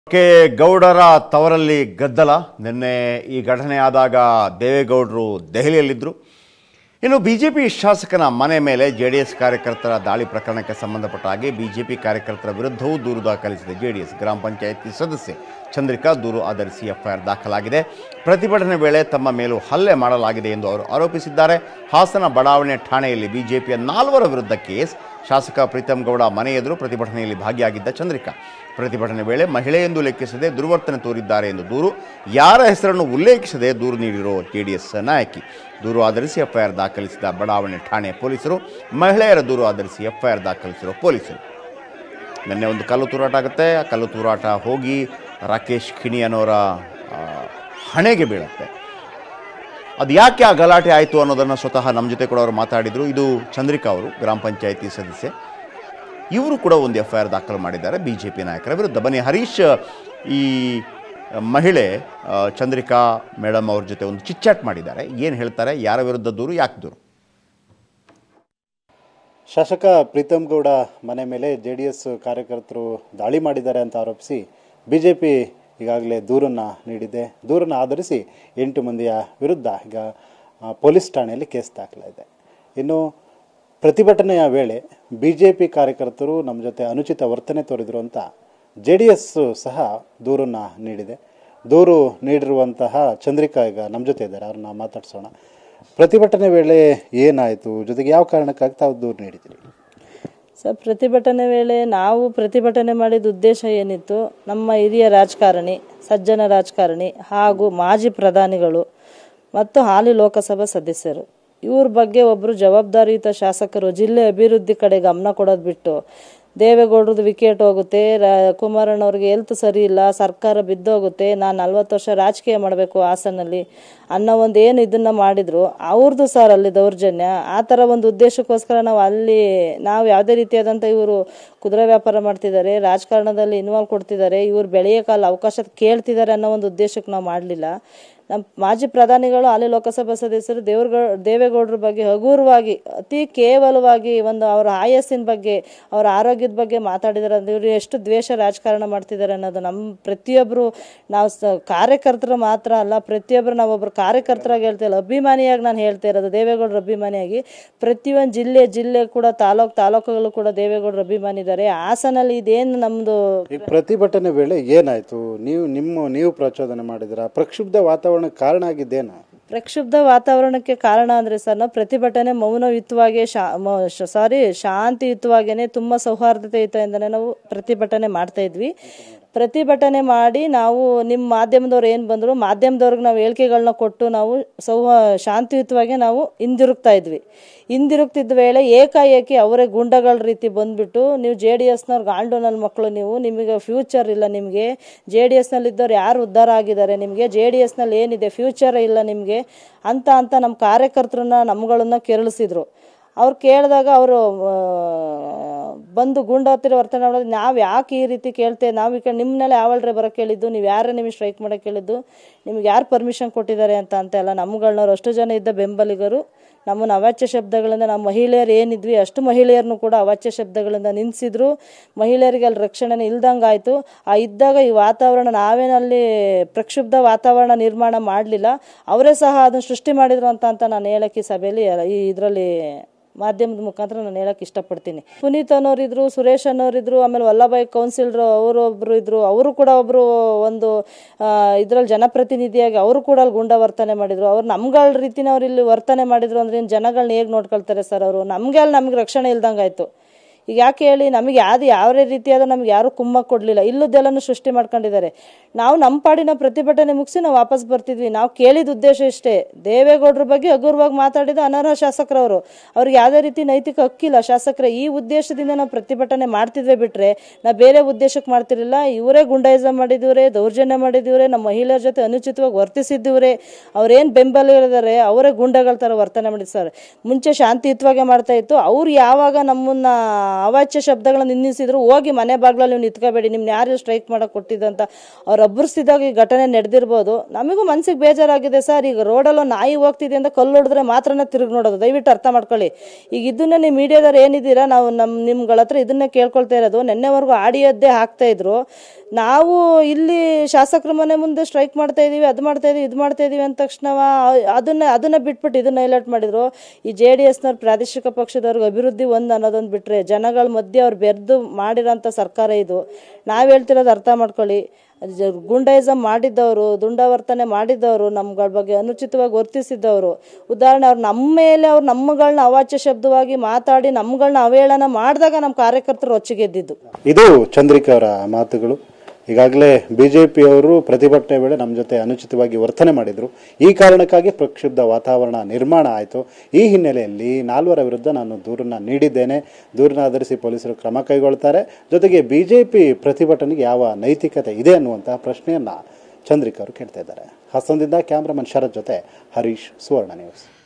K ಗೌಡರ ತವರಲ್ಲಿ ಗದ್ದಲ ನಿನ್ನೆ ಈ ಘಟನೆ ಆದಾಗ ದೇವೇಗೌಡರು ದೆಹಲಿಯಲ್ಲಿದ್ದರು ಇನ್ನು ಬಿಜೆಪಿ ಶಾಸಕನ ಮನೆ ಮೇಲೆ ಜೆ ಡಿ ಎಸ್ ಕಾರ್ಯಕರ್ತರ ದಾಳಿ ಪ್ರಕರಣಕ್ಕೆ ಸಂಬಂಧಪಟ್ಟ ಹಾಗೆ ಬಿಜೆಪಿ ಕಾರ್ಯಕರ್ತರ ವಿರುದ್ಧವೂ ದೂರು ದಾಖಲಿಸಿದೆ ಜೆ ಡಿ ಎಸ್ ಗ್ರಾಮ ಪಂಚಾಯಿತಿ ಸದಸ್ಯೆ ಚಂದ್ರಿಕಾ ದೂರು ಆಧರಿಸಿ ಎಫ್ಐಆರ್ ದಾಖಲಾಗಿದೆ ಪ್ರತಿಭಟನೆ ವೇಳೆ ತಮ್ಮ ಮೇಲೂ ಹಲ್ಲೆ ಮಾಡಲಾಗಿದೆ ಎಂದು ಅವರು ಆರೋಪಿಸಿದ್ದಾರೆ ಹಾಸನ ಬಡಾವಣೆ ಠಾಣೆಯಲ್ಲಿ ಬಿಜೆಪಿಯ ನಾಲ್ವರ ವಿರುದ್ಧ ಕೇಸ್ ಶಾಸಕ ಪ್ರೀತಮ್ ಗೌಡ ಮನೆ ಎದುರು ಪ್ರತಿಭಟನೆಯಲ್ಲಿ ಭಾಗಿಯಾಗಿದ್ದ ಚಂದ್ರಿಕಾ ಪ್ರತಿಭಟನೆ ವೇಳೆ ಮಹಿಳೆ ಎಂದು ಲೆಕ್ಕಿಸದೆ ದುರ್ವರ್ತನೆ ತೋರಿದ್ದಾರೆ ಎಂದು ದೂರು ಯಾರ ಹೆಸರನ್ನು ಉಲ್ಲೇಖಿಸದೆ ದೂರು ನೀಡಿರೋ ಜೆಡಿಎಸ್ ನಾಯಕಿ ದೂರು ಆಧರಿಸಿ ಎಫ್ಐಆರ್ ದಾಖಲಿಸಿದ ಬಡಾವಣೆ ಠಾಣೆ ಪೊಲೀಸರು ಮಹಿಳೆಯರ ದೂರು ಆಧರಿಸಿ ಎಫ್ಐಆರ್ ದಾಖಲಿಸಿರೋ ಪೊಲೀಸರು ನಿನ್ನೆ ಒಂದು ಕಲ್ಲು ತೂರಾಟ ಆಗುತ್ತೆ ಆ ಕಲ್ಲು ತೂರಾಟ ಹೋಗಿ ರಾಕೇಶ್ ಖಿಣಿ ಅನ್ನೋರ ಆ, ಹಣೆಗೆ ಬೀಳುತ್ತೆ ಅದು ಯಾಕೆ ಆ ಗಲಾಟೆ ಆಯಿತು ಅನ್ನೋದನ್ನು ಸ್ವತಃ ನಮ್ಮ ಜೊತೆ ಕೂಡ ಅವರು ಮಾತಾಡಿದರು ಇದು ಚಂದ್ರಿಕಾ ಅವರು ಗ್ರಾಮ ಪಂಚಾಯಿತಿ ಸದಸ್ಯೆ ಇವರು ಕೂಡ ಒಂದು ಎಫ್ ಐ ಆರ್ ದಾಖಲು ಮಾಡಿದ್ದಾರೆ ಬಿ ಜೆ ಪಿ ನಾಯಕರ ವಿರುದ್ಧ ಬನ್ನಿ ಹರೀಶ್ ಈ ಮಹಿಳೆ ಆ, ಚಂದ್ರಿಕಾ ಮೇಡಮ್ ಅವ್ರ ಜೊತೆ ಒಂದು ಚಿಚ್ಚಾಟ್ ಮಾಡಿದ್ದಾರೆ ಏನು ಹೇಳ್ತಾರೆ ಯಾರ ವಿರುದ್ಧ ದೂರು ಯಾಕೆ ದೂರು ಶಾಸಕ ಪ್ರೀತಮ್ ಗೌಡ ಮನೆ ಮೇಲೆ ಜೆ ಡಿ ಎಸ್ ಕಾರ್ಯಕರ್ತರು ದಾಳಿ ಮಾಡಿದ್ದಾರೆ ಅಂತ ಆರೋಪಿಸಿ ಬಿಜೆಪಿ ಈಗಾಗಲೇ ದೂರನ್ನು ನೀಡಿದೆ ದೂರನ್ನು ಆಧರಿಸಿ ಎಂಟು ಮಂದಿಯ ವಿರುದ್ಧ ಈಗ ಆ, ಪೊಲೀಸ್ ಠಾಣೆಯಲ್ಲಿ ಕೇಸ್ ದಾಖಲಾಗಿದೆ ಇನ್ನು ಪ್ರತಿಭಟನೆಯ ವೇಳೆ ಬಿ ಜೆ ಪಿ ಕಾರ್ಯಕರ್ತರು ನಮ್ಮ ಜೊತೆ ಅನುಚಿತ ವರ್ತನೆ ತೋರಿದ್ರು ಅಂತ ಜೆ ಡಿ ಎಸ್ ಸಹ ದೂರನ್ನು ನೀಡಿದೆ ದೂರು ನೀಡಿರುವಂತಹ ಚಂದ್ರಿಕಾ ಈಗ ನಮ್ಮ ಜೊತೆ ಇದ್ದಾರೆ ಅವ್ರನ್ನ ಮಾತಾಡ್ಸೋಣ ಪ್ರತಿಭಟನೆ ವೇಳೆ ಏನಾಯಿತು ಜೊತೆಗೆ ಯಾವ ಕಾರಣಕ್ಕಾಗಿ ತಾವು ದೂರು ನೀಡಿದ್ದೀರಿ ಸರ್ ಪ್ರತಿಭಟನೆ ವೇಳೆ ನಾವು ಪ್ರತಿಭಟನೆ ಮಾಡಿದ ಉದ್ದೇಶ ಏನಿತ್ತು ನಮ್ಮ ಹಿರಿಯ ರಾಜಕಾರಣಿ ಸಜ್ಜನ ರಾಜಕಾರಣಿ ಹಾಗೂ ಮಾಜಿ ಪ್ರಧಾನಿಗಳು ಮತ್ತು ಹಾಲಿ ಲೋಕಸಭಾ ಸದಸ್ಯರು ಇವ್ರ ಬಗ್ಗೆ ಒಬ್ಬರು ಜವಾಬ್ದಾರಿಯುತ ಶಾಸಕರು ಜಿಲ್ಲೆ ಅಭಿವೃದ್ಧಿ ಕಡೆ ಗಮನ ಕೊಡೋದು ಬಿಟ್ಟು ದೇವೇಗೌಡರದ್ದು ವಿಕೆಟ್ ಹೋಗುತ್ತೆ ರಾ ಕುಮಾರಣ್ಣವ್ರಿಗೆ ಹೆಲ್ತ್ ಸರಿ ಇಲ್ಲ ಸರ್ಕಾರ ಬಿದ್ದೋಗುತ್ತೆ ನಾನು ನಲ್ವತ್ತು ವರ್ಷ ರಾಜಕೀಯ ಮಾಡಬೇಕು ಹಾಸನಲ್ಲಿ ಅನ್ನೋ ಒಂದು ಏನು ಇದನ್ನ ಮಾಡಿದ್ರು ಅವ್ರದ್ದು ಸರ್ ಅಲ್ಲಿ ದೌರ್ಜನ್ಯ ಆ ಥರ ಒಂದು ಉದ್ದೇಶಕ್ಕೋಸ್ಕರ ನಾವು ಅಲ್ಲಿ ನಾವು ಯಾವುದೇ ರೀತಿಯಾದಂಥ ಇವರು ಕುದುರೆ ವ್ಯಾಪಾರ ಮಾಡ್ತಿದ್ದಾರೆ ರಾಜಕಾರಣದಲ್ಲಿ ಇನ್ವಾಲ್ವ್ ಕೊಡ್ತಿದ್ದಾರೆ ಇವ್ರು ಬೆಳೆಯೋ ಕಾಲ ಅವಕಾಶ ಕೇಳ್ತಿದ್ದಾರೆ ಅನ್ನೋ ಒಂದು ಉದ್ದೇಶಕ್ಕೆ ನಾವು ಮಾಡಲಿಲ್ಲ ನಮ್ಮ ಮಾಜಿ ಪ್ರಧಾನಿಗಳು ಹಾಲಿ ಲೋಕಸಭಾ ಸದಸ್ಯರು ದೇವ್ರಗೌ ದೇವೇಗೌಡರ ಬಗ್ಗೆ ಹಗುರವಾಗಿ ಅತಿ ಕೇವಲವಾಗಿ ಒಂದು ಅವರ ಆಯಸ್ಸಿನ ಬಗ್ಗೆ ಅವರ ಆರೋಗ್ಯದ ಬಗ್ಗೆ ಮಾತಾಡಿದ್ದಾರೆ ಅಂದ್ರೆ ಇವರು ಎಷ್ಟು ದ್ವೇಷ ರಾಜಕಾರಣ ಮಾಡ್ತಿದ್ದಾರೆ ಅನ್ನೋದು ನಮ್ಮ ಪ್ರತಿಯೊಬ್ಬರು ನಾವು ಸ ಕಾರ್ಯಕರ್ತರು ಮಾತ್ರ ಅಲ್ಲ ಪ್ರತಿಯೊಬ್ಬರು ನಾವೊಬ್ಬರು ಕಾರ್ಯಕರ್ತರಾಗಿ ಹೇಳ್ತಾ ಇಲ್ಲ ಅಭಿಮಾನಿಯಾಗಿ ನಾನು ಹೇಳ್ತಾ ಇರೋದು ದೇವೇಗೌಡರ ಅಭಿಮಾನಿಯಾಗಿ ಪ್ರತಿಯೊಂದು ಜಿಲ್ಲೆ ಜಿಲ್ಲೆ ಕೂಡ ತಾಲೂಕು ತಾಲೂಕುಗಳು ಕೂಡ ದೇವೇಗೌಡರ ಅಭಿಮಾನಿ ಇದ್ದಾರೆ ಹಾಸನಲ್ಲಿ ಇದೇನು ನಮ್ಮದು ಈ ಪ್ರತಿಭಟನೆ ವೇಳೆ ಏನಾಯ್ತು ನೀವು ನಿಮ್ಮ ನೀವು ಪ್ರಚೋದನೆ ಮಾಡಿದ್ರ ಪ್ರಕ್ಷುಬ್ಧ ವಾತಾವರಣಕ್ಕೆ ಕಾರಣ ಆಗಿದ್ದೇನು ಪ್ರಕ್ಷುಬ್ಧ ವಾತಾವರಣಕ್ಕೆ ಕಾರಣ ಅಂದ್ರೆ ಸರ್ ನಾವು ಪ್ರತಿಭಟನೆ ಮೌನಯುತವಾಗಿ ಶಾ ಸಾರಿ ಶಾಂತಿಯುತವಾಗೇನೆ ತುಂಬ ಸೌಹಾರ್ದತೆಯುತದಿಂದನೇ ನಾವು ಪ್ರತಿಭಟನೆ ಮಾಡ್ತಾ ಇದ್ವಿ ಪ್ರತಿಭಟನೆ ಮಾಡಿ ನಾವು ನಿಮ್ಮ ಮಾಧ್ಯಮದವ್ರು ಏನು ಬಂದರು ಮಾಧ್ಯಮದವ್ರಿಗೆ ನಾವು ಹೇಳಿಕೆಗಳನ್ನ ಕೊಟ್ಟು ನಾವು ಸೌಹ ಶಾಂತಿಯುತವಾಗಿ ನಾವು ಹಿಂದಿರುಗ್ತಾ ಇದ್ವಿ ಹಿಂದಿರುಗ್ತಿದ್ದ ವೇಳೆ ಏಕಾಏಕಿ ಅವರೇ ಗುಂಡಗಳ ರೀತಿ ಬಂದ್ಬಿಟ್ಟು ನೀವು ಜೆ ಡಿ ಎಸ್ನವ್ರು ಗಾಂಡು ನನ್ನ ಮಕ್ಕಳು ನೀವು ನಿಮಗೆ ಫ್ಯೂಚರ್ ಇಲ್ಲ ನಿಮಗೆ ಜೆ ಡಿ ಎಸ್ನಲ್ಲಿದ್ದವ್ರು ಯಾರು ಉದ್ಧಾರ ಆಗಿದ್ದಾರೆ ನಿಮಗೆ ಜೆ ಡಿ ಎಸ್ನಲ್ಲಿ ಏನಿದೆ ಫ್ಯೂಚರ್ ಇಲ್ಲ ನಿಮಗೆ ಅಂತ ಅಂತ ನಮ್ಮ ಕಾರ್ಯಕರ್ತರನ್ನ ನಮ್ಗಳನ್ನ ಕೆರಳಿಸಿದ್ರು ಅವ್ರು ಕೇಳಿದಾಗ ಅವರು ಬಂದು ಗುಂಡು ಹತ್ತಿರ ವರ್ತನೆ ಮಾಡೋದು ನಾವು ಯಾಕೆ ಈ ರೀತಿ ಕೇಳ್ತೇವೆ ನಾವು ಈ ಕಡೆ ನಿಮ್ಮನ್ನೆಲ್ಲ ಯಾವಳ್ರೆ ಬರೋಕೆ ಕೇಳಿದ್ದು ನೀವು ಯಾರೇ ನಿಮಗೆ ಸ್ಟ್ರೈಕ್ ಮಾಡೋಕೆ ಕೇಳಿದ್ದು ನಿಮ್ಗೆ ಯಾರು ಪರ್ಮಿಷನ್ ಕೊಟ್ಟಿದ್ದಾರೆ ಅಂತ ಅಂತೆಲ್ಲ ನಮ್ಗಳನ್ನವ್ರು ಅಷ್ಟು ಜನ ಇದ್ದ ಬೆಂಬಲಿಗರು ನಮ್ಮನ್ನು ಅವಾಚ್ಯ ಶಬ್ದಗಳಿಂದ ನಮ್ಮ ಮಹಿಳೆಯರು ಏನಿದ್ವಿ ಅಷ್ಟು ಮಹಿಳೆಯರನ್ನು ಕೂಡ ಅವಾಚ್ಯ ಶಬ್ದಗಳಿಂದ ನಿಲ್ಲಿಸಿದ್ರು ಮಹಿಳೆಯರಿಗೆ ಅಲ್ಲಿ ರಕ್ಷಣೆ ಇಲ್ದಂಗೆ ಆಯಿತು ಆ ಇದ್ದಾಗ ಈ ವಾತಾವರಣ ನಾವೇನಲ್ಲಿ ಪ್ರಕ್ಷುಬ್ಧ ವಾತಾವರಣ ನಿರ್ಮಾಣ ಮಾಡಲಿಲ್ಲ ಅವರೇ ಸಹ ಅದನ್ನು ಸೃಷ್ಟಿ ಮಾಡಿದ್ರು ಅಂತ ಅಂತ ನಾನು ಹೇಳಕ್ಕೆ ಈ ಸಭೆಯಲ್ಲಿ ಈ ಇದರಲ್ಲಿ ಮಾಧ್ಯಮದ ಮುಖಾಂತರ ನಾನು ಹೇಳಕ್ ಇಷ್ಟಪಡ್ತೀನಿ ಪುನೀತ್ ಅನ್ನೋರಿದ್ರು ಸುರೇಶ್ ಅನ್ನೋರಿದ್ರು ಆಮೇಲೆ ವಲ್ಲಭಾಯ್ ಕೌನ್ಸಿಲ್ರು ಅವರು ಒಬ್ರು ಇದ್ರು ಅವರು ಕೂಡ ಒಬ್ರು ಒಂದು ಇದ್ರಲ್ಲಿ ಜನಪ್ರತಿನಿಧಿಯಾಗಿ ಅವರು ಕೂಡ ಅಲ್ಲಿ ಗುಂಡ ವರ್ತನೆ ಮಾಡಿದ್ರು ಅವ್ರು ನಮ್ಗಳ ರೀತಿನ ಅವ್ರು ಇಲ್ಲಿ ವರ್ತನೆ ಮಾಡಿದ್ರು ಅಂದ್ರೆ ಇನ್ನು ಜನಗಳನ್ನ ಹೇಗೆ ನೋಡ್ಕೊಳ್ತಾರೆ ಸರ್ ಅವರು ನಮ್ಗೆ ಅಲ್ಲಿ ನಮ್ಗೆ ರಕ್ಷಣೆ ಇಲ್ದಂಗಾಯ್ತು ಈಗ ಯಾಕೆ ಹೇಳಿ ನಮಗೆ ಯಾವ್ದು ಯಾವ ರೀತಿಯಾದ ನಮ್ಗೆ ಯಾರು ಕುಮ್ಮಕ್ ಕೊಡಲಿಲ್ಲ ಇಲ್ಲದೆಲ್ಲನೂ ಸೃಷ್ಟಿ ಮಾಡ್ಕೊಂಡಿದ್ದಾರೆ ನಾವು ನಮ್ಮ ಪಾಡಿನ ಪ್ರತಿಭಟನೆ ಮುಗಿಸಿ ನಾವು ವಾಪಸ್ ಬರ್ತಿದ್ವಿ ನಾವು ಕೇಳಿದ ಉದ್ದೇಶ ಇಷ್ಟೇ ದೇವೇಗೌಡರ ಬಗ್ಗೆ ಹಗುರವಾಗಿ ಮಾತಾಡಿದ ಅನರ್ಹ ಶಾಸಕರವರು ಅವ್ರಿಗೆ ಯಾವುದೇ ರೀತಿ ನೈತಿಕ ಹಕ್ಕಿಲ್ಲ ಶಾಸಕರ ಈ ಉದ್ದೇಶದಿಂದ ನಾವು ಪ್ರತಿಭಟನೆ ಮಾಡ್ತಿದ್ವಿ ಬಿಟ್ರೆ ನಾವು ಬೇರೆ ಉದ್ದೇಶಕ್ಕೆ ಮಾಡ್ತಿರ್ಲಿಲ್ಲ ಇವರೇ ಗುಂಡಾಯಿಸಮ್ ಮಾಡಿದಿವ್ರೆ ದೌರ್ಜನ್ಯ ಮಾಡಿದಿವ್ರೆ ನಮ್ಮ ಮಹಿಳೆಯರ ಜೊತೆ ಅನುಚಿತವಾಗಿ ವರ್ತಿಸಿದ್ದೀವ್ರೆ ಅವ್ರೇನು ಬೆಂಬಲಿದ್ದಾರೆ ಅವರೇ ಗುಂಡಗಳ ಥರ ವರ್ತನೆ ಮಾಡಿದ್ ಸರ್ ಮುಂಚೆ ಶಾಂತಿಯುತವಾಗಿ ಮಾಡ್ತಾ ಇತ್ತು ಅವ್ರು ಯಾವಾಗ ನಮ್ಮನ್ನ ಅವಾಚ್ಯ ಶಬ್ದಗಳನ್ನ ನಿಂದಿಸಿದ್ರು ಹೋಗಿ ಮನೆ ಬಾಗ್ಲಲ್ಲಿ ನೀವು ನಿಂತ್ಕೋಬೇಡಿ ನಿಮ್ನ ಯಾರು ಸ್ಟ್ರೈಕ್ ಮಾಡಕ್ ಕೊಟ್ಟಿದ್ದಂತ ಅವ್ರು ಅಬ್ಬರಿಸಿದಾಗ ಈ ಘಟನೆ ನಡೆದಿರ್ಬೋದು ನಮಗೂ ಮನ್ಸಿಗೆ ಬೇಜಾರಾಗಿದೆ ಸರ್ ಈಗ ರೋಡಲ್ಲೋ ನಾಯಿ ಹೋಗ್ತಿದೆ ಅಂತ ಕಲ್ಲು ಹೊಡೆದ್ರೆ ಮಾತ್ರನೇ ತಿರುಗಿ ನೋಡೋದು ದಯವಿಟ್ಟು ಅರ್ಥ ಮಾಡ್ಕೊಳ್ಳಿ ಈಗ ಇದನ್ನ ನೀವು ಮೀಡಿಯಾದವ್ರು ಏನಿದ್ದೀರಾ ನಾವು ನಮ್ಮ ನಿಮ್ಗಳ ಹತ್ರ ಇದನ್ನೇ ಕೇಳ್ಕೊಳ್ತಾ ಇರೋದು ನಿನ್ನೆವರೆಗೂ ಆಡಿಯೋದ್ದೇ ಹಾಕ್ತಾ ಇದ್ರು ನಾವು ಇಲ್ಲಿ ಶಾಸಕರ ಮನೆ ಮುಂದೆ ಸ್ಟ್ರೈಕ್ ಮಾಡ್ತಾ ಇದೀವಿ ಅದು ಮಾಡ್ತಾ ಇದೀವಿ ಇದು ಮಾಡ್ತಾ ಇದೀವಿ ಅಂದ ತಕ್ಷಣ ಅದನ್ನ ಅದನ್ನ ಬಿಟ್ಬಿಟ್ಟು ಇದನ್ನ ಹೈಲೈಟ್ ಮಾಡಿದ್ರು ಈ ಜೆ ಡಿ ಎಸ್ನವ್ರ ಪ್ರಾದೇಶಿಕ ಪಕ್ಷದವ್ರಿಗೆ ಅಭಿವೃದ್ಧಿ ಒಂದು ಅನ್ನೋದೊಂದು ಬಿಟ್ರೆ ಜನಗಳ ಮಧ್ಯೆ ಅವ್ರು ಬೆರೆದು ಮಾಡಿರೋಂಥ ಸರ್ಕಾರ ಇದು ನಾವು ಹೇಳ್ತಿರೋದು ಅರ್ಥ ಮಾಡ್ಕೊಳ್ಳಿ ಜ- ಗುಂಡಾಯಿಸಮ್ ಮಾಡಿದ್ದವರು ದುಂಡಾವರ್ತನೆ ಮಾಡಿದ್ದವರು ನಮ್ಗಳ ಬಗ್ಗೆ ಅನುಚಿತವಾಗಿ ವರ್ತಿಸಿದ್ದವರು ಉದಾಹರಣೆ ಅವ್ರು ನಮ್ಮ ಮೇಲೆ ಅವ್ರು ನಮ್ಮಗಳನ್ನ ಅವಾಚ್ಯ ಶಬ್ದವಾಗಿ ಮಾತಾಡಿ ನಮ್ಮಗಳನ್ನ ಅವಹೇಳನ ಮಾಡಿದಾಗ ನಮ್ಮ ಕಾರ್ಯಕರ್ತರು ರೊಚ್ಚಿಗೆದ್ದಿದ್ದು ಇದು ಚಂದ್ರಿಕಾ ಅವರ ಮಾತುಗಳು ಈಗಾಗಲೇ ಬಿಜೆಪಿಯವರು ಪ್ರತಿಭಟನೆ ವೇಳೆ ನಮ್ಮ ಜೊತೆ ಅನುಚಿತವಾಗಿ ವರ್ತನೆ ಮಾಡಿದ್ರು ಈ ಕಾರಣಕ್ಕಾಗಿ ಪ್ರಕ್ಷುಬ್ಧ ವಾತಾವರಣ ನಿರ್ಮಾಣ ಆಯಿತು ಈ ಹಿನ್ನೆಲೆಯಲ್ಲಿ ನಾಲ್ವರ ವಿರುದ್ಧ ನಾನು ದೂರನ್ನ ನೀಡಿದ್ದೇನೆ ದೂರನ್ನ ಆಧರಿಸಿ ಪೊಲೀಸರು ಕ್ರಮ ಕೈಗೊಳ್ತಾರೆ ಜೊತೆಗೆ ಬಿಜೆಪಿ ಪ್ರತಿಭಟನೆಗೆ ಯಾವ ನೈತಿಕತೆ ಇದೆ ಅನ್ನುವಂತಹ ಪ್ರಶ್ನೆಯನ್ನ ಚಂದ್ರಿಕಾ ಅವರು ಕೇಳ್ತಾ ಇದ್ದಾರೆ ಹಾಸನದಿಂದ ಕ್ಯಾಮ್ರಾಮನ್ ಶರತ್ ಜೊತೆ ಹರೀಶ್ ಸುವರ್ಣ ನ್ಯೂಸ್